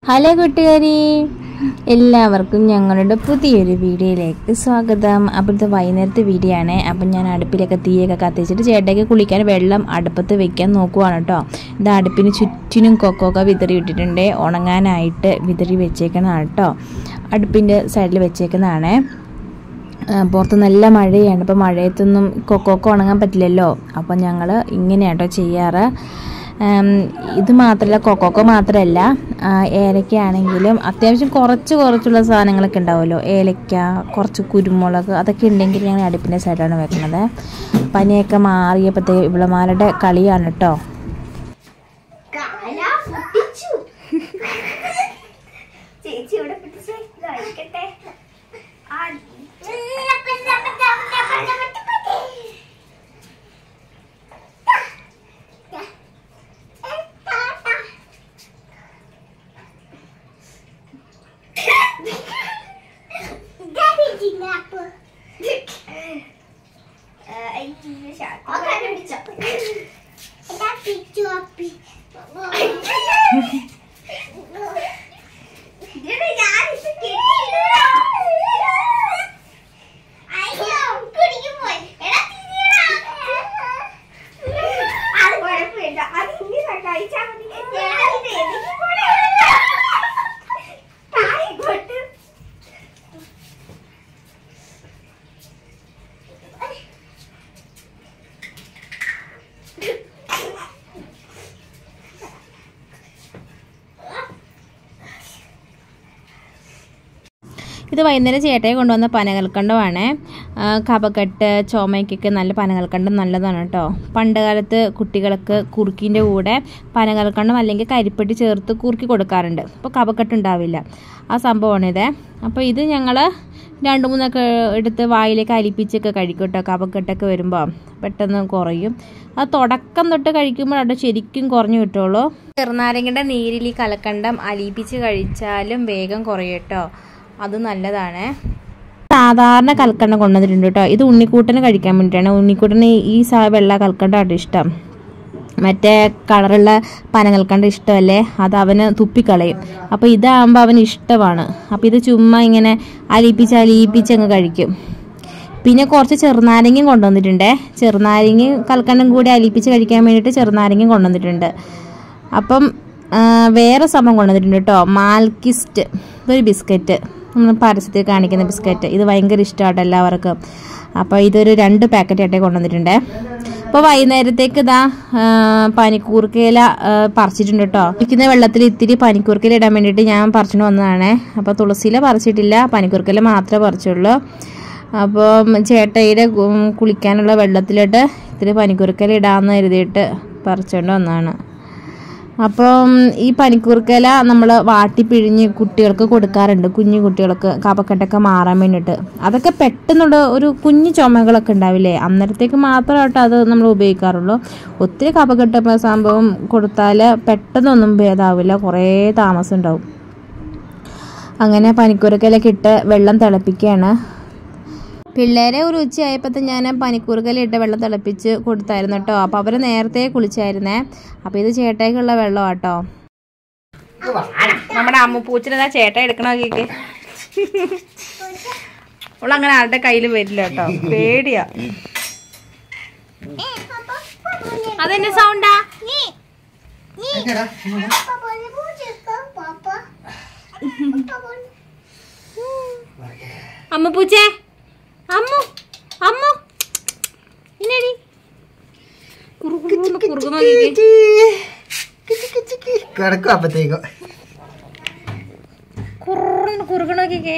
Hello കൂട്ടുകാരി എല്ലാവർക്കും ഞങ്ങളുടെ പുതിയൊരു വീഡിയോയിലേക്ക് സ്വാഗതം അപ്പോൾ ഇത് വൈകുന്നേരത്തെ വീഡിയോ ആണ് അപ്പം ഞാൻ അടുപ്പിലൊക്കെ തീയൊക്കെ കത്തിച്ചിട്ട് ചേട്ടയ്ക്ക് കുളിക്കാൻ വെള്ളം അടുപ്പത്ത് വെക്കാൻ നോക്കുവാണ് കേട്ടോ ഇത് അടുപ്പിന് ചുറ്റിനും കൊക്കൊക്കെ വിതറി ഇട്ടിട്ടുണ്ട് ഉണങ്ങാനായിട്ട് വിതറി വെച്ചേക്കുന്നതാണ് കേട്ടോ അടുപ്പിൻ്റെ സൈഡിൽ വെച്ചേക്കുന്നതാണ് ആ, പുറത്ത് നല്ല മഴയാണ് അപ്പോൾ മഴയത്തൊന്നും കൊക്കൊക്കെ ഉണങ്ങാൻ പറ്റില്ലല്ലോ അപ്പോൾ ഞങ്ങൾ ഇങ്ങനെയാണ് കേട്ടോ ചെയ്യാറ് ഉം, ഇത് മാത്രമല്ല കൊക്കൊക്കെ മാത്രമല്ല ആ, ഏലക്കയാണെങ്കിലും അത്യാവശ്യം കുറച്ച് കുറച്ചുള്ള സാധനങ്ങളൊക്കെ ഉണ്ടാവുമല്ലോ ഏലക്ക കുറച്ച് കുരുമുളക് അതൊക്കെ ഉണ്ടെങ്കിൽ ഞങ്ങൾ അടുപ്പിൻ്റെ സൈഡിലാണ് വെക്കുന്നത് പനിയൊക്കെ മാറിയപ്പോഴത്തേക്ക് ഇവിളമാരുടെ കളിയാണ് കേട്ടോ കാല പൊട്ടിച്ചു ചേച്ചി ഇവിടെ പിടിച്ച് കഴിക്കട്ടെ ആ. ഏ, അയ്യോ, ശാത്തി. ഇതിന് ഞാനിത് കെട്ടിയില്ലടാ. അയ്യോ, കുടിക്ക് പോയി. എടാ, തിരിയെടാ. അത് കുഴപ്പമില്ല. അത് ഇങ്ങനെ കഴിച്ചാ മതി. എടാ, ഇത് എനിക്ക് കൂടെ. താ ഇങ്ങോട്ട്. ഇത് വൈകുന്നേരം ചേട്ടയെ കൊണ്ടുവന്ന പനകൽക്കണ്ടമാണ് ആ, കഫക്കെട്ട് ചുമയ്ക്കൊക്കെ നല്ല പനകൽക്കണ്ടം നല്ലതാണ് കേട്ടോ പണ്ട് കാലത്ത് കുട്ടികൾക്ക് കുറുക്കിൻ്റെ കൂടെ പനകൽക്കണ്ടം അല്ലെങ്കിൽ കരിപ്പെട്ടി ചേർത്ത് കുറുക്കി കൊടുക്കാറുണ്ട് അപ്പോൾ കഫക്കെട്ട് ഉണ്ടാവില്ല ആ സംഭവമാണിത് അപ്പോൾ ഇത് ഞങ്ങൾ രണ്ട് മൂന്നൊക്കെ എടുത്ത് വായിലേക്ക് അലിപ്പിച്ചൊക്കെ കഴിക്കും കേട്ടോ കഫക്കെട്ടൊക്കെ വരുമ്പോൾ പെട്ടെന്ന് കുറയും അത് തുടക്കം തൊട്ട് കഴിക്കുമ്പോഴാണ് ശരിക്കും കുറഞ്ഞു കിട്ടുള്ളൂ ചെറുനാരങ്ങയുടെ നീരിൽ ഈ കലക്കണ്ടം അലിപ്പിച്ച് കഴിച്ചാലും വേഗം കുറയും കേട്ടോ അത് നല്ലതാണ് സാധാരണ കൽക്കണ്ടം കൊണ്ടുവന്നിട്ടുണ്ട് കേട്ടോ ഇത് ഉണ്ണിക്കൂട്ടന് കഴിക്കാൻ വേണ്ടിയിട്ടാണ് ഉണ്ണിക്കൂട്ടന് ഈ സാ വെള്ള കൽക്കണ്ടാണ് ഇഷ്ടം മറ്റേ കളറുള്ള പനകൽക്കണ്ട ഇഷ്ടമല്ലേ അത് അവന് തുപ്പിക്കളയും അപ്പോൾ ഇതാകുമ്പോൾ അവന് ഇഷ്ടമാണ് അപ്പോൾ ഇത് ചുമ്മാ ഇങ്ങനെ അലിയിപ്പിച്ച് അലിയിപ്പിച്ച് അങ്ങ് കഴിക്കും പിന്നെ കുറച്ച് ചെറുനാരങ്ങയും കൊണ്ടുവന്നിട്ടുണ്ടേ ചെറുനാരങ്ങയും കൽക്കണ്ടം കൂടി അലിയിപ്പിച്ച് കഴിക്കാൻ വേണ്ടിയിട്ട് ചെറുനാരങ്ങയും കൊണ്ടുവന്നിട്ടുണ്ട് അപ്പം ആ, വേറെ സംഭവം കൊണ്ടുവന്നിട്ടുണ്ട് കേട്ടോ മാൽക്കിസ്റ്റ് ഇതൊരു ബിസ്ക്കറ്റ് നമ്മൾ പരസ്യത്തിൽ കാണിക്കുന്ന ബിസ്ക്കറ്റ് ഇത് ഭയങ്കര ഇഷ്ടമാട്ടോ എല്ലാവർക്കും അപ്പോൾ ഇതൊരു രണ്ട് പാക്കറ്റ് ആയിട്ടേ കൊണ്ടുവന്നിട്ടുണ്ട് അപ്പോൾ വൈകുന്നേരത്തേക്ക് ഇതാ ആ, പനിക്കൂർക്കയില ആ, പറിച്ചിട്ടുണ്ട് കേട്ടോ ഇരിക്കുന്ന വെള്ളത്തിൽ ഇത്തിരി പനിക്കൂർക്കയില ഇടാൻ വേണ്ടിയിട്ട് ഞാൻ പറിച്ചിട്ട് വന്നതാണേ അപ്പോൾ തുളസിയില പറിച്ചിട്ടില്ല പനിക്കൂർക്കയില മാത്രമേ പറിച്ചുള്ളൂ അപ്പം ചേട്ടയുടെ ഉം, കുളിക്കാനുള്ള വെള്ളത്തിലിട്ട് ഇത്തിരി പനിക്കൂർക്കയില ഇടാമെന്ന് കരുതിയിട്ട് പറിച്ചുകൊണ്ട് വന്നതാണ് അപ്പം ഈ പനിക്കൂർക്കയില നമ്മൾ വാട്ടി പിഴിഞ്ഞ് കുട്ടികൾക്ക് കൊടുക്കാറുണ്ട് കുഞ്ഞു കുട്ടികൾക്ക് കപക്കെട്ടൊക്കെ മാറാൻ വേണ്ടിയിട്ട് അതൊക്കെ പെട്ടെന്നുള്ള ഒരു കുഞ്ഞു ചുമകളൊക്കെ ഉണ്ടാവില്ലേ അന്നേരത്തേക്ക് മാത്രമായിട്ട് അത് നമ്മൾ ഉപയോഗിക്കാറുള്ളൂ ഒത്തിരി കപക്കെട്ട സംഭവം കൊടുത്താൽ പെട്ടെന്നൊന്നും ഭേദമാവില്ല കുറേ താമസം ഉണ്ടാവും അങ്ങനെ പനിക്കൂർക്കയിലൊക്കെ ഇട്ട് വെള്ളം തിളപ്പിക്കുകയാണ് പിള്ളേരെ ഒരു ഉച്ചയായപ്പോൾ ഞാൻ പനിക്കൂർക്കല ഇട്ട് വെള്ളം തിളപ്പിച്ച് കൊടുത്തായിരുന്നു കേട്ടോ അപ്പോൾ അവർ നേരത്തെ കുളിച്ചായിരുന്നേ അപ്പോൾ ഇത് ചേട്ടയ്ക്കുള്ള വെള്ളം കേട്ടോ നമ്മുടെ അമ്മ പൂച്ചിനെ ചേട്ട എടുക്കണ നോക്കിക്ക് അവളങ്ങനെ ആരുടെ കയ്യിൽ വരില്ല കേട്ടോ പേടിയാ അതെന്നെ സൗണ്ടാ അമ്മ പൂച്ചേ അമ്മു അമ്മു ഇന്നടി കുറുകുറുന്ന് കുറുകുന്ന നോക്കിക്കേ കിടക്കും അപ്പത്തേക്കും കുറുന്ന് കുറുകണ നോക്കിക്കേ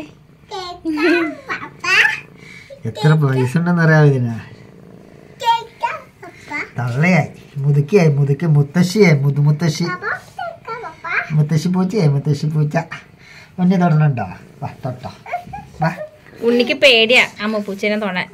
എത്ര പൈസ ഉണ്ടെന്ന് അറിയാമോ ഇതിന് തള്ളയായി മുതുക്കിയായി മുതുക്കി മുത്തശ്ശിയായി മുതുമുത്തശ്ശി മുത്തശ്ശി പൂച്ചയായി മുത്തശ്ശി പൂച്ച ഒന്നി തൊടണുണ്ടോ വാ തൊട്ടോ വാ ഉണ്ണിക്ക് പേടിയാ അമ്മ പൂച്ചേനെ തൊടാൻ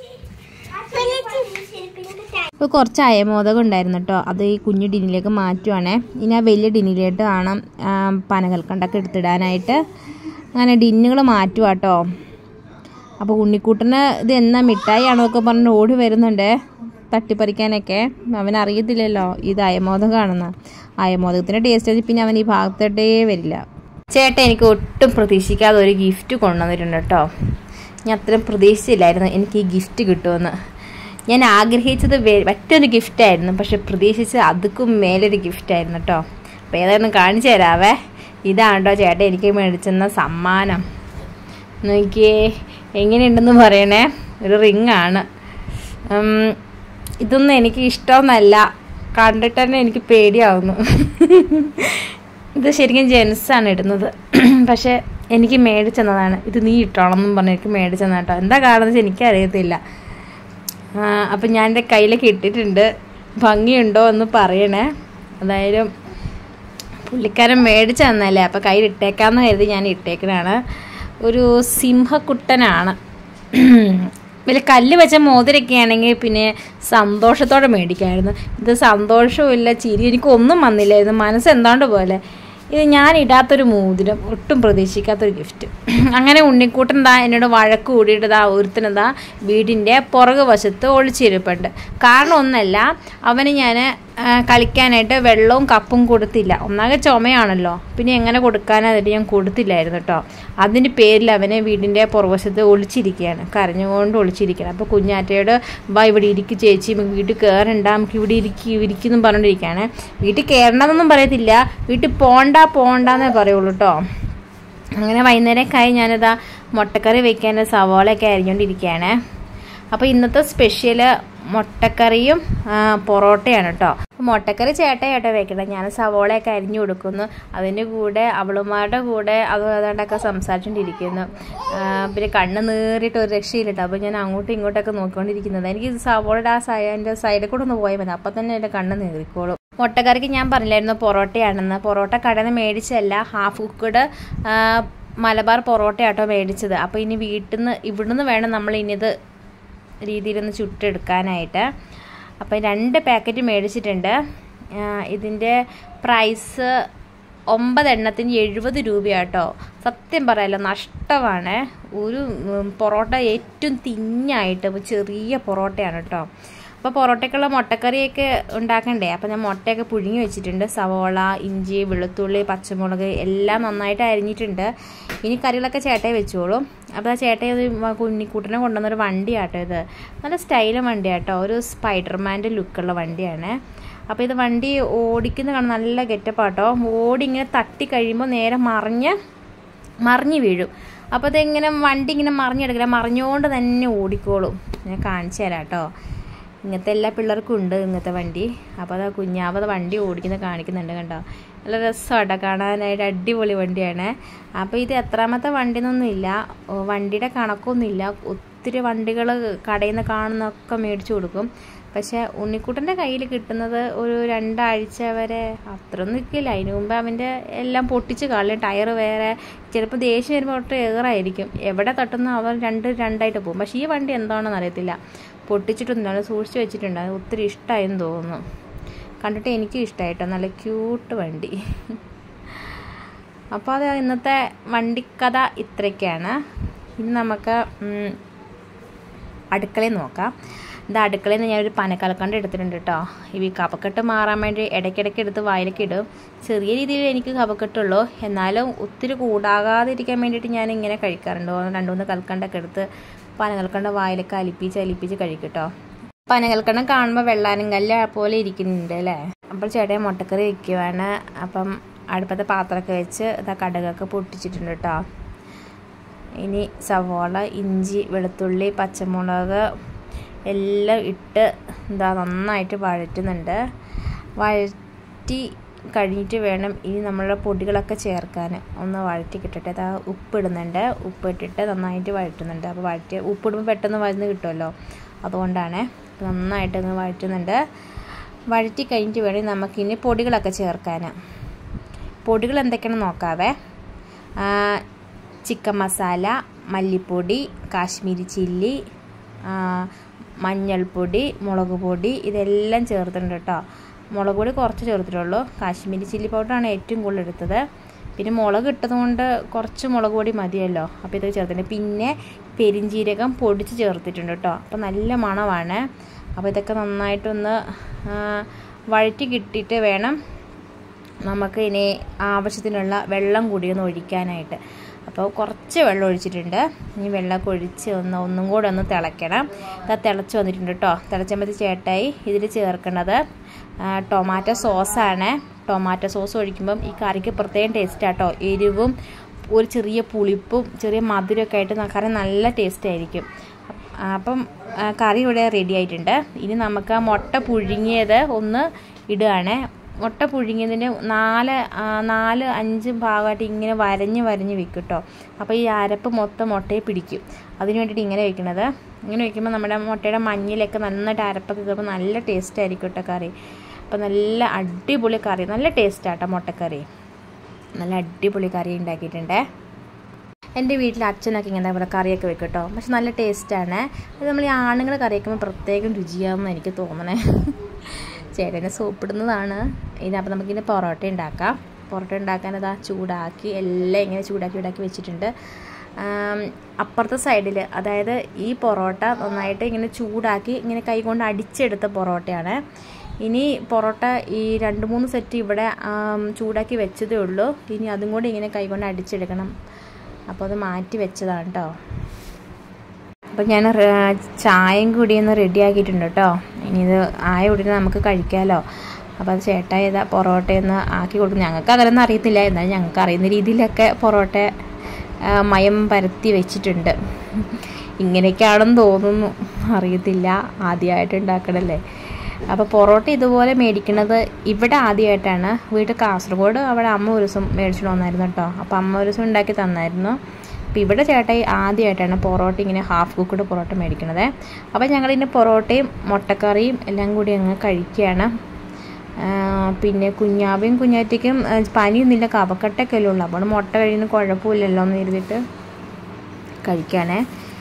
ഇപ്പോൾ കുറച്ച് അയമോദകം ഉണ്ടായിരുന്നു കേട്ടോ അത് ഈ കുഞ്ഞു ടിന്നിലേക്ക് മാറ്റുവാണേ ഇനി ആ വലിയ ടിന്നിലേക്ക് വേണം ആ, പനകൽക്കണ്ടൊക്കെ എടുത്തിടാനായിട്ട് അങ്ങനെ ടിന്നുകൾ മാറ്റുക കേട്ടോ അപ്പോൾ ഉണ്ണിക്കുട്ടന് ഇത് എന്നാ മിഠായി ആണോ ഒക്കെ പറഞ്ഞ് ഓടി വരുന്നുണ്ട് തട്ടിപ്പറിക്കാനൊക്കെ അവൻ അറിയത്തില്ലല്ലോ ഇത് അയമോദകമാണെന്ന് അയമോദകത്തിൻ്റെ ടേസ്റ്റ് പിന്നെ അവൻ ഈ ഭാഗത്തോട്ടേ വരില്ല ചേട്ടൻ എനിക്ക് ഒട്ടും പ്രതീക്ഷിക്കാതെ ഒരു ഗിഫ്റ്റ് കൊണ്ടുവന്നിട്ടുണ്ട് കേട്ടോ ഞാൻ അത്രയും പ്രതീക്ഷിച്ചില്ലായിരുന്നു എനിക്ക് ഈ ഗിഫ്റ്റ് കിട്ടുമെന്ന് ഞാൻ ആഗ്രഹിച്ചത് വേ- മറ്റൊരു ഗിഫ്റ്റായിരുന്നു പക്ഷെ പ്രതീക്ഷിച്ചത് അതുക്കും മേലൊരു ഗിഫ്റ്റായിരുന്നു കേട്ടോ അപ്പോൾ ഏതായാലും കാണിച്ചു തരാവേ ഇതാണ് കേട്ടോ ചേട്ടൻ എനിക്ക് മേടിച്ചെന്ന സമ്മാനം നോക്കിയേ എങ്ങനെയുണ്ടെന്ന് പറയണേ ഒരു റിങ് ആണ് ഉം, ഇതൊന്നും എനിക്ക് ഇഷ്ടമൊന്നല്ല കണ്ടിട്ട് തന്നെ എനിക്ക് പേടിയാവുന്നു ഇത് ശരിക്കും ജെൻസാണ് ഇടുന്നത് പക്ഷെ എനിക്ക് മേടിച്ചെന്നതാണ് ഇത് നീ ഇട്ടോണം എന്നും പറഞ്ഞ് എനിക്ക് മേടിച്ചെന്നാ കേട്ടോ എന്താ കാരണം വെച്ചാൽ എനിക്കറിയത്തില്ല ആ, അപ്പം ഞാൻ എൻ്റെ കയ്യിലൊക്കെ ഇട്ടിട്ടുണ്ട് ഭംഗിയുണ്ടോ എന്ന് പറയണേ അതായാലും പുള്ളിക്കാരൻ മേടിച്ചു തന്നല്ലേ അപ്പം കയ്യിൽ ഇട്ടേക്കാന്ന് കരുതി ഞാൻ ഇട്ടേക്കണാണ് ഒരു സിംഹക്കുട്ടനാണ് വലിയ കല്ല് വെച്ച മോതിരൊക്കെ ആണെങ്കിൽ പിന്നെ സന്തോഷത്തോടെ മേടിക്കാമായിരുന്നു ഇത് സന്തോഷവും ഇല്ല ചിരി എനിക്കൊന്നും വന്നില്ലായിരുന്നു മനസ്സ് എന്താണ്ട് പോലെ ഇത് ഞാൻ ഇടാത്തൊരു മോതിരം ഒട്ടും പ്രതീക്ഷിക്കാത്തൊരു ഗിഫ്റ്റ് അങ്ങനെ ഉണ്ണിക്കൂട്ടൻ ദാ എന്നോട് വഴക്ക് കൂടിയിട്ട് ദാ ഒരുത്തനെന്താ വീടിൻ്റെ പുറകു വശത്ത് ഒളിച്ചിരിപ്പുണ്ട് കാരണം ഒന്നല്ല അവന് ഞാൻ കളിക്കാനായിട്ട് വെള്ളവും കപ്പും കൊടുത്തില്ല ഒന്നാകെ ചുമയാണല്ലോ പിന്നെ എങ്ങനെ കൊടുക്കാനായിട്ട് ഞാൻ കൊടുത്തില്ലായിരുന്നു കേട്ടോ അതിൻ്റെ പേരിൽ അവനെ വീടിൻ്റെ പുറവശത്ത് ഒളിച്ചിരിക്കുകയാണ് കരഞ്ഞുകൊണ്ട് ഒളിച്ചിരിക്കുകയാണ് അപ്പോൾ കുഞ്ഞാറ്റയോട് വാ ഇവിടെ ഇരിക്കും ചേച്ചി നമുക്ക് വീട്ടിൽ കയറണ്ട നമുക്ക് ഇവിടെ ഇരിക്കും ഇരിക്കുന്നു പറഞ്ഞുകൊണ്ടിരിക്കുകയാണ് വീട്ടിൽ കയറണമെന്നൊന്നും പറയത്തില്ല വീട്ടിൽ പോണ്ട പോണ്ടെന്നേ പറയുള്ളൂ കേട്ടോ അങ്ങനെ വൈകുന്നേരമൊക്കെ ഞാനിതാ മുട്ടക്കറി വെക്കാൻ സവാളയൊക്കെ അരിഞ്ഞുകൊണ്ടിരിക്കുകയാണ് അപ്പോൾ ഇന്നത്തെ സ്പെഷ്യൽ മുട്ടക്കറിയും ആ, പൊറോട്ടയാണ് കേട്ടോ മുട്ടക്കറി ചേട്ടയായിട്ട് വെക്കണം ഞാൻ സവോളയൊക്കെ അരിഞ്ഞു കൊടുക്കുന്നു അതിൻ്റെ കൂടെ അവളുമാരുടെ കൂടെ അത് ഏതാണ്ടൊക്കെ സംസാരിച്ചുകൊണ്ടിരിക്കുന്നു ആ, പിന്നെ കണ്ണ് നേറിയിട്ട് ഒരു രക്ഷയില്ല കേട്ടോ അപ്പോൾ ഞാൻ അങ്ങോട്ടും ഇങ്ങോട്ടൊക്കെ നോക്കിക്കൊണ്ടിരിക്കുന്നത് എനിക്ക് സവോളയുടെ ആ സൈ എൻ്റെ സൈഡിൽ കൂടെ ഒന്ന് പോയാൽ മതി അപ്പം തന്നെ എൻ്റെ കണ്ണ് നേറിക്കോളും മുട്ടക്കറിക്ക് ഞാൻ പറഞ്ഞില്ലായിരുന്നു പൊറോട്ടയാണെന്ന് പൊറോട്ട കടയിൽ നിന്ന് മേടിച്ചല്ല ഹാഫ് കുക്കഡ് മലബാർ പൊറോട്ടയാട്ടോ മേടിച്ചത് അപ്പോൾ ഇനി വീട്ടിൽ നിന്ന് ഇവിടുന്ന് വേണം നമ്മൾ ഇനി ഇത് രീതിയിലൊന്ന് ചുട്ടെടുക്കാനായിട്ട് അപ്പോൾ രണ്ട് പാക്കറ്റ് മേടിച്ചിട്ടുണ്ട് ആ, ഇതിൻ്റെ പ്രൈസ് ഒമ്പതെണ്ണത്തിന് എഴുപത് രൂപയാട്ടോ സത്യം പറയാലോ നഷ്ടമാണ് ഒരു ഉം, പൊറോട്ട ഏറ്റവും തിന്നായിട്ട് ചെറിയ പൊറോട്ടയാണ് കേട്ടോ അപ്പോൾ പൊറോട്ടയ്ക്കുള്ള മുട്ടക്കറിയൊക്കെ ഉണ്ടാക്കണ്ടേ അപ്പോൾ ഞാൻ മുട്ടയൊക്കെ പുഴുങ്ങി വെച്ചിട്ടുണ്ട് സവോള ഇഞ്ചി വെളുത്തുള്ളി പച്ചമുളക് എല്ലാം നന്നായിട്ട് അരിഞ്ഞിട്ടുണ്ട് ഇനി കറികളൊക്കെ ചേട്ടയെ വെച്ചോളും അപ്പോൾ ആ ചേട്ടയെ ഒരു കുഞ്ഞിക്കൂട്ടിനെ കൊണ്ടുവന്നൊരു വണ്ടിയാട്ടോ ഇത് നല്ല സ്റ്റൈലും വണ്ടിയാട്ടോ ഒരു സ്പൈഡർമാൻ്റെ ലുക്കുള്ള വണ്ടിയാണ് അപ്പോൾ ഇത് വണ്ടി ഓടിക്കുന്ന കാണാൻ നല്ല ഗെറ്റപ്പാട്ടോ ഓടി ഇങ്ങനെ തട്ടി കഴിയുമ്പോൾ നേരെ മറിഞ്ഞ് മറിഞ്ഞ് വീഴും അപ്പോൾ അതിങ്ങനെ വണ്ടി ഇങ്ങനെ മറിഞ്ഞെടുക്കില്ല മറിഞ്ഞുകൊണ്ട് തന്നെ ഓടിക്കോളും ഞാൻ കാണിച്ചു തരാം കേട്ടോ ഇങ്ങനത്തെ എല്ലാ പിള്ളേർക്കും ഉണ്ട് ഇങ്ങനത്തെ വണ്ടി അപ്പോൾ അത് കുഞ്ഞാവത് വണ്ടി ഓടിക്കുന്നത് കാണിക്കുന്നുണ്ട് കണ്ടോ നല്ല രസമാട്ടോ കാണാനായിട്ട് അടിപൊളി വണ്ടിയാണ് അപ്പോൾ ഇത് എത്രാമത്തെ വണ്ടി എന്നൊന്നുമില്ല ഓ, വണ്ടിയുടെ കണക്കൊന്നുമില്ല ഒത്തിരി വണ്ടികൾ കടയിൽ നിന്ന് കാണുന്നൊക്കെ മേടിച്ചു കൊടുക്കും പക്ഷേ ഉണ്ണിക്കുട്ടൻ്റെ കയ്യിൽ കിട്ടുന്നത് ഒരു രണ്ടാഴ്ച വരെ അത്ര നിൽക്കില്ല അതിന് മുമ്പ് അവൻ്റെ എല്ലാം പൊട്ടിച്ച് കളയും ടയർ വേറെ ചിലപ്പോൾ ദേഷ്യം വരുമ്പോൾ ഒട്ടും ഏറായിരിക്കും എവിടെ തട്ടുന്നു അവർ രണ്ട് രണ്ടായിട്ട് പോകും പക്ഷേ ഈ വണ്ടി എന്താണെന്ന് അറിയത്തില്ല പൊട്ടിച്ചിട്ടൊന്നുമില്ല അത് സൂക്ഷിച്ച് വെച്ചിട്ടുണ്ട് അത് ഒത്തിരി ഇഷ്ടമായെന്ന് തോന്നുന്നു കണ്ടിട്ട് എനിക്കും ഇഷ്ടമായിട്ടോ നല്ല ക്യൂട്ട് വണ്ടി അപ്പോൾ അത് ഇന്നത്തെ വണ്ടിക്കഥ ഇത്രയൊക്കെയാണ് ഇനി നമുക്ക് ഉം, അടുക്കളയിൽ നോക്കാം ഇത് അടുക്കളയിൽ നിന്ന് ഞാനൊരു പനക്കലക്കണ്ട് എടുത്തിട്ടുണ്ട് കേട്ടോ ഈ കപക്കെട്ട് മാറാൻ വേണ്ടി ഇടയ്ക്കിടയ്ക്ക് എടുത്ത് വായിലൊക്കെ ഇടും ചെറിയ രീതിയിൽ എനിക്ക് കപക്കെട്ടുള്ളൂ എന്നാലും ഒത്തിരി കൂടാകാതിരിക്കാൻ വേണ്ടിയിട്ട് ഞാൻ ഇങ്ങനെ കഴിക്കാറുണ്ട് രണ്ട് മൂന്ന് കൽക്കണ്ടൊക്കെ എടുത്ത് പനകൽക്കണ്ട വായിലൊക്കെ അലിപ്പിച്ച് അലിപ്പിച്ച് കഴിക്കും കേട്ടോ പനകൽക്കണ്ടം കാണുമ്പോൾ വെള്ളാനും കല്ല് പോലെ ഇരിക്കുന്നുണ്ട് അല്ലേ അപ്പോൾ ചേട്ടൻ മുട്ടക്കറി വയ്ക്കുവാണ് അപ്പം അടുപ്പത്തെ പാത്രമൊക്കെ വെച്ച് ഇതാ കടുകൊക്കെ പൊട്ടിച്ചിട്ടുണ്ട് കേട്ടോ ഇനി സവോള ഇഞ്ചി വെളുത്തുള്ളി പച്ചമുളക് എല്ലാം ഇട്ട് എന്താ നന്നായിട്ട് വഴറ്റുന്നുണ്ട് വഴറ്റി കഴിഞ്ഞിട്ട് വേണം ഇനി നമ്മളുടെ പൊടികളൊക്കെ ചേർക്കാൻ ഒന്ന് വഴറ്റി കിട്ടട്ടെ അതാ ഉപ്പിടുന്നുണ്ട് ഉപ്പിട്ടിട്ട് നന്നായിട്ട് വഴറ്റുന്നുണ്ട് അപ്പോൾ വഴറ്റി ഉപ്പിടുമ്പോൾ പെട്ടെന്ന് വഴന്ന് കിട്ടുമല്ലോ അതുകൊണ്ടാണ് നന്നായിട്ട് ഒന്ന് വഴറ്റുന്നുണ്ട് വഴറ്റി കഴിഞ്ഞിട്ട് വേണം നമുക്കിനി പൊടികളൊക്കെ ചേർക്കാൻ പൊടികൾ എന്തൊക്കെയാണെന്ന് നോക്കാവേ ആ, ചിക്കൻ മസാല മല്ലിപ്പൊടി കാശ്മീരി ചില്ലി ആ, മഞ്ഞൾപ്പൊടി മുളക് പൊടി ഇതെല്ലാം ചേർത്തിട്ടുണ്ട് കേട്ടോ മുളക് പൊടി കുറച്ച് ചേർത്തിട്ടുള്ളൂ കാശ്മീരി ചില്ലി പൗഡറാണ് ഏറ്റവും കൂടുതൽ എടുത്തത് പിന്നെ മുളക് ഇട്ടതുകൊണ്ട് കുറച്ച് മുളക് പൊടി മതിയല്ലോ അപ്പോൾ ഇത് ചേർത്തിട്ടുണ്ട് പിന്നെ പെരിഞ്ജീരകം പൊടിച്ച് ചേർത്തിട്ടുണ്ട് കേട്ടോ അപ്പോൾ നല്ല മണമാണ് അപ്പോൾ ഇതൊക്കെ നന്നായിട്ടൊന്ന് ആ, വഴറ്റി കിട്ടിയിട്ട് വേണം നമുക്ക് ഇനി ആവശ്യത്തിനുള്ള വെള്ളം കൂടി ഒന്ന് ഒഴിക്കാനായിട്ട് അപ്പോൾ കുറച്ച് വെള്ളം ഒഴിച്ചിട്ടുണ്ട് ഇനി വെള്ളമൊക്കെ ഒഴിച്ച് ഒന്ന് ഒന്നും കൂടെ ഒന്ന് തിളയ്ക്കണം ഇത് തിളച്ച് വന്നിട്ടുണ്ട് കേട്ടോ തിളച്ചമ്പത്തി ചേട്ടായി ഇതിൽ ചേർക്കുന്നത് ആ, ടൊമാറ്റോ സോസാണ് ടൊമാറ്റോ സോസ് ഒഴിക്കുമ്പം ഈ കറിക്ക് പ്രത്യേകം ടേസ്റ്റാട്ടോ എരിവും ഒരു ചെറിയ പുളിപ്പും ചെറിയ മധുരമൊക്കെ ആയിട്ട് ന- കറി നല്ല ടേസ്റ്റ് ആയിരിക്കും അപ്പം ആ, കറി ഇവിടെ റെഡി ആയിട്ടുണ്ട് ഇനി നമുക്ക് ആ മുട്ട പുഴുങ്ങിയത് ഒന്ന് ഇടുകയാണ് മുട്ട പുഴുങ്ങിയതിൻ്റെ നാല് ആ, നാല് അഞ്ച് ഭാഗമായിട്ട് ഇങ്ങനെ വരഞ്ഞ് വരഞ്ഞ് വെക്കും കേട്ടോ അപ്പോൾ ഈ അരപ്പ് മൊത്തം മുട്ടയെ പിടിക്കും അതിന് വേണ്ടിയിട്ട് ഇങ്ങനെ വെക്കണത് ഇങ്ങനെ വെക്കുമ്പോൾ നമ്മുടെ മുട്ടയുടെ മഞ്ഞിലൊക്കെ നന്നായിട്ട് അരപ്പൊക്കെ കയറുമ്പോൾ നല്ല ടേസ്റ്റ് ആയിരിക്കും കേട്ടോ കറി അപ്പോൾ നല്ല അടിപൊളി കറി നല്ല ടേസ്റ്റാട്ടോ മുട്ടക്കറി നല്ല അടിപൊളി കറി ഉണ്ടാക്കിയിട്ടുണ്ടേ എൻ്റെ വീട്ടിൽ അച്ഛനൊക്കെ ഇങ്ങനെ ഇവിടെ കറിയൊക്കെ വെക്കും കേട്ടോ പക്ഷെ നല്ല ടേസ്റ്റാണ് അത് നമ്മൾ ഈ ആണുങ്ങൾ കറി വയ്ക്കുമ്പോൾ പ്രത്യേകം രുചിയാണെന്ന് എനിക്ക് തോന്നണേ ചേട്ടനെ സോപ്പിടുന്നതാണ് ഇതിനപ്പോൾ നമുക്കിനി പൊറോട്ട ഉണ്ടാക്കാം പൊറോട്ട ഉണ്ടാക്കാൻ അതാ ചൂടാക്കി എല്ലാം ഇങ്ങനെ ചൂടാക്കി ചൂടാക്കി വെച്ചിട്ടുണ്ട് ആം, അപ്പുറത്തെ സൈഡിൽ അതായത് ഈ പൊറോട്ട നന്നായിട്ട് ഇങ്ങനെ ചൂടാക്കി ഇങ്ങനെ കൈകൊണ്ട് അടിച്ചെടുത്ത പൊറോട്ടയാണ് ഇനി പൊറോട്ട ഈ രണ്ട് മൂന്ന് സെറ്റ് ഇവിടെ ആം, ചൂടാക്കി വെച്ചതേ ഉള്ളൂ ഇനി അതും കൂടി ഇങ്ങനെ കൈകൊണ്ട് അടിച്ചെടുക്കണം അപ്പോൾ അത് മാറ്റി വെച്ചതാണ് കേട്ടോ അപ്പോൾ ഞാൻ റെ- ചായയും കൂടി ഒന്ന് റെഡി ആക്കിയിട്ടുണ്ട് കേട്ടോ ഇനി ഇത് ആയ ഉടനെ നമുക്ക് കഴിക്കാമല്ലോ അപ്പോൾ അത് ചേട്ടാ ഇതാ പൊറോട്ടയൊന്ന് ആക്കി കൊടുക്കും ഞങ്ങൾക്ക് അങ്ങനെയൊന്നും അറിയത്തില്ല എന്നാലും ഞങ്ങൾക്ക് അറിയുന്ന രീതിയിലൊക്കെ പൊറോട്ട ആ, മയം പരത്തി വെച്ചിട്ടുണ്ട് ഇങ്ങനെയൊക്കെയാണെന്ന് തോന്നുന്നു അറിയത്തില്ല ആദ്യമായിട്ട് ഉണ്ടാക്കണല്ലേ അപ്പോൾ പൊറോട്ട ഇതുപോലെ മേടിക്കുന്നത് ഇവിടെ ആദ്യമായിട്ടാണ് വീട്ടിൽ കാസർഗോഡ് അവിടെ അമ്മ ഒരു ദിവസം മേടിച്ചിട്ട് വന്നായിരുന്നു കേട്ടോ അപ്പോൾ അമ്മ ഒരു ദിവസം ഉണ്ടാക്കി തന്നായിരുന്നു അപ്പോൾ ഇവിടെ ചേട്ടായി ആദ്യമായിട്ടാണ് പൊറോട്ട ഇങ്ങനെ ഹാഫ് കുക്കഡ് പൊറോട്ട മേടിക്കണത് അപ്പോൾ ഞങ്ങളിതിൻ്റെ പൊറോട്ടയും മുട്ടക്കറിയും എല്ലാം കൂടി അങ്ങ് കഴിക്കുകയാണ് ആ, പിന്നെ കുഞ്ഞാവയും കുഞ്ഞാറ്റയ്ക്കും ആ, പനിയൊന്നുമില്ല കവക്കട്ടൊക്കെ അല്ലേ ഉള്ളൂ അപ്പോൾ മുട്ട കഴിയുന്ന കുഴപ്പമില്ലല്ലോ എന്ന് കരുതിയിട്ട് കഴിക്കാനേ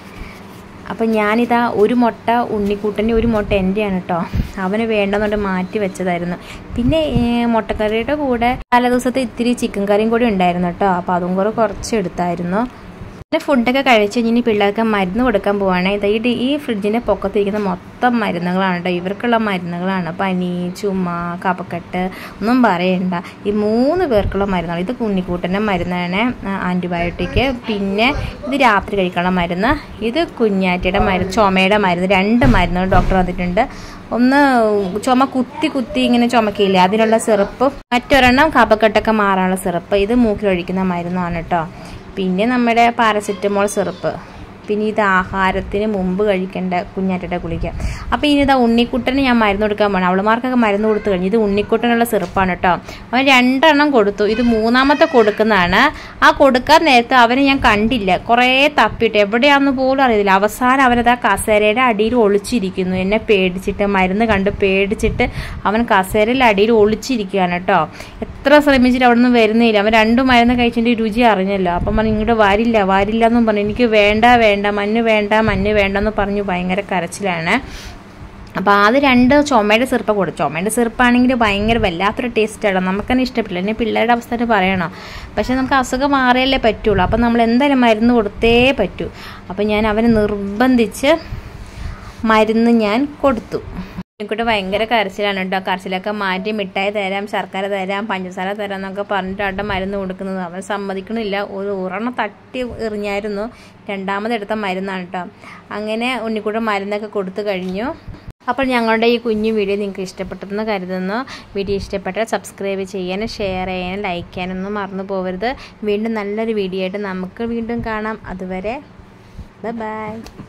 അപ്പം ഞാനിതാ ഒരു മുട്ട ഉണ്ണിക്കൂട്ടൻ്റെ ഒരു മുട്ട എൻ്റെയാണ് കേട്ടോ അവന് വേണ്ടെന്നുകൊണ്ട് മാറ്റി വെച്ചതായിരുന്നു പിന്നെ ഏ, മുട്ടക്കറിയുടെ കൂടെ തല ദിവസത്തെ ഇത്തിരി ചിക്കൻ കറിയും കൂടി ഉണ്ടായിരുന്നു കേട്ടോ അപ്പോൾ അതും കൂടെ കുറച്ച് എടുത്തായിരുന്നു പിന്നെ ഫുഡൊക്കെ കഴിച്ച് ഇനി പിള്ളേർക്ക് മരുന്ന് കൊടുക്കാൻ പോവാണ് ഇത് ഈ ഡി- ഈ ഫ്രിഡ്ജിൻ്റെ പൊക്കത്തിരിക്കുന്ന മൊത്തം മരുന്നുകളാണ് കേട്ടോ ഇവർക്കുള്ള മരുന്നുകളാണ് പനി ചുമ കഫക്കെട്ട് ഒന്നും പറയണ്ട ഈ മൂന്ന് പേർക്കുള്ള മരുന്നാണ് ഇത് കുഞ്ഞിക്കൂട്ടൻ്റെ മരുന്നാണ് ആൻറ്റിബയോട്ടിക് പിന്നെ ഇത് രാത്രി കഴിക്കാനുള്ള മരുന്ന് ഇത് കുഞ്ഞാറ്റയുടെ മരുന്ന് ചുമയുടെ മരുന്ന് രണ്ട് മരുന്നുകൾ ഡോക്ടർ തന്നിട്ടുണ്ട് ഒന്ന് ചുമ കുത്തി കുത്തി ഇങ്ങനെ ചുമക്കിയില്ലേ അതിനുള്ള സിറപ്പ് മറ്റൊരെണ്ണം കഫക്കെട്ടൊക്കെ മാറാനുള്ള സിറപ്പ് ഇത് മൂക്കിലൊഴിക്കുന്ന മരുന്നാണ് കേട്ടോ പിന്നെ നമ്മുടെ പാരസെറ്റമോൾ സിറപ്പ് പിന്നെ ഇത് ആഹാരത്തിന് മുമ്പ് കഴിക്കേണ്ട കുഞ്ഞാറ്റയുടെ ഗുളിക അപ്പോൾ ഇനി ഇതാ ഉണ്ണിക്കുട്ടന് ഞാൻ മരുന്ന് കൊടുക്കാൻ പോകണം അവളുമാർക്കൊക്കെ മരുന്ന് കൊടുത്തു കഴിഞ്ഞു ഇത് ഉണ്ണിക്കുട്ടനുള്ള സിറപ്പാണ് കേട്ടോ അവൻ രണ്ടെണ്ണം കൊടുത്തു ഇത് മൂന്നാമത്തെ കൊടുക്കുന്നതാണ് ആ കൊടുക്കാൻ നേരത്ത് അവനെ ഞാൻ കണ്ടില്ല കുറേ തപ്പിയിട്ട് എവിടെയാണെന്ന് പോലും അറിയില്ല അവസാനം അവനത് ആ കസേരയുടെ അടിയിൽ ഒളിച്ചിരിക്കുന്നു എന്നെ പേടിച്ചിട്ട് മരുന്ന് കണ്ട് പേടിച്ചിട്ട് അവൻ കസേരയിൽ അടിയിൽ ഒളിച്ചിരിക്കുകയാണ് കേട്ടോ എത്ര ശ്രമിച്ചിട്ട് അവിടെ നിന്ന് വരുന്നില്ല അവൻ രണ്ടു മരുന്ന് കഴിച്ചിട്ട് രുചി അറിഞ്ഞല്ലോ അപ്പം പറഞ്ഞു ഇങ്ങോട്ട് വരില്ല വരില്ല എന്നും പറഞ്ഞു എനിക്ക് വേണ്ട വേണ്ട മഞ്ഞ് വേണ്ട മഞ്ഞ് വേണ്ട എന്ന് പറഞ്ഞു ഭയങ്കര കരച്ചിലാണ് അപ്പോൾ അത് രണ്ട് ചുമയുടെ സിറപ്പ് കൊടുത്തു ചുമയുടെ സിറപ്പാണെങ്കിൽ ഭയങ്കര വല്ലാത്തൊരു ടേസ്റ്റാണ് നമുക്ക് തന്നെ ഇഷ്ടപ്പെട്ടില്ല എന്നെ പിള്ളേരുടെ അവസ്ഥ പറയണം പക്ഷെ നമുക്ക് അസുഖം മാറിയല്ലേ പറ്റുള്ളൂ അപ്പം നമ്മൾ എന്തായാലും മരുന്ന് കൊടുത്തേ പറ്റൂ അപ്പം ഞാൻ അവനെ നിർബന്ധിച്ച് മരുന്ന് ഞാൻ കൊടുത്തു എനിക്കൂട്ട് ഭയങ്കര കരച്ചിലാണ് കേട്ടോ കരച്ചിലൊക്കെ മാറ്റി മിഠായി തരാം ശർക്കര തരാം പഞ്ചസാര തരാം എന്നൊക്കെ പറഞ്ഞിട്ടാണ് മരുന്ന് കൊടുക്കുന്നത് അവൻ സമ്മതിക്കണില്ല ഒരു ഉറണ തട്ടി എറിഞ്ഞായിരുന്നു രണ്ടാമതെടുത്ത മരുന്നാണ് കേട്ടോ അങ്ങനെ ഉണ്ണിക്കൂട്ടം മരുന്നൊക്കെ കൊടുത്തു കഴിഞ്ഞു അപ്പോൾ ഞങ്ങളുടെ ഈ കുഞ്ഞു വീഡിയോ നിങ്ങൾക്ക് ഇഷ്ടപ്പെട്ടെന്ന് കരുതുന്നു വീഡിയോ ഇഷ്ടപ്പെട്ടാൽ സബ്സ്ക്രൈബ് ചെയ്യാനും ഷെയർ ചെയ്യാനും ലൈക്ക് ചെയ്യാനൊന്നും മറന്നു പോകരുത് വീണ്ടും നല്ലൊരു വീഡിയോ ആയിട്ട് നമുക്ക് വീണ്ടും കാണാം അതുവരെ ബൈ